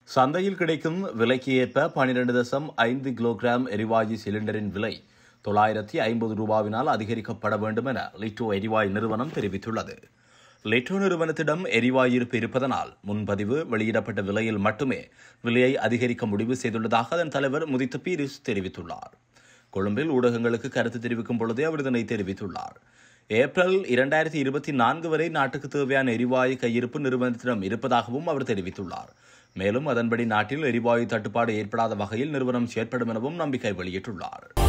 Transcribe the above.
சந்தையில் கிடைக்கும் விலைக்கு ஏற்ப பனிரெண்டு தசம் ஐந்து கிலோகிராம் எரிவாயு சிலிண்டரின் விலை தொள்ளாயிரத்தி ஐம்பது ரூபாவினால் அதிகரிக்கப்பட வேண்டும் என லிட்டோ எரிவாயு நிறுவனம் தெரிவித்துள்ளது லிட்டோ நிறுவனத்திடம் எரிவாயு இருப்பு இருப்பதனால் முன்பதிவு வெளியிடப்பட்ட விலையில் மட்டுமே விலையை அதிகரிக்க முடிவு செய்துள்ளதாக அதன் தலைவர் முதித்த பீரிஸ் தெரிவித்துள்ளார் கொழும்பில் ஊடகங்களுக்கு கருத்து தெரிவிக்கும் பொழுதே அவர் இதனை தெரிவித்துள்ளார் ஏப்ரல் இரண்டாயிரத்தி இருபத்தி நான்கு வரை நாட்டுக்கு தேவையான எரிவாயு கையிருப்பு நிறுவனத்திடம் இருப்பதாகவும் அவர் தெரிவித்துள்ளார் மேலும் அதன்படி நாட்டில் எரிவாயு தட்டுப்பாடு ஏற்படாத வகையில் நிறுவனம் செயற்படும் எனவும் நம்பிக்கை வெளியிட்டுள்ளார்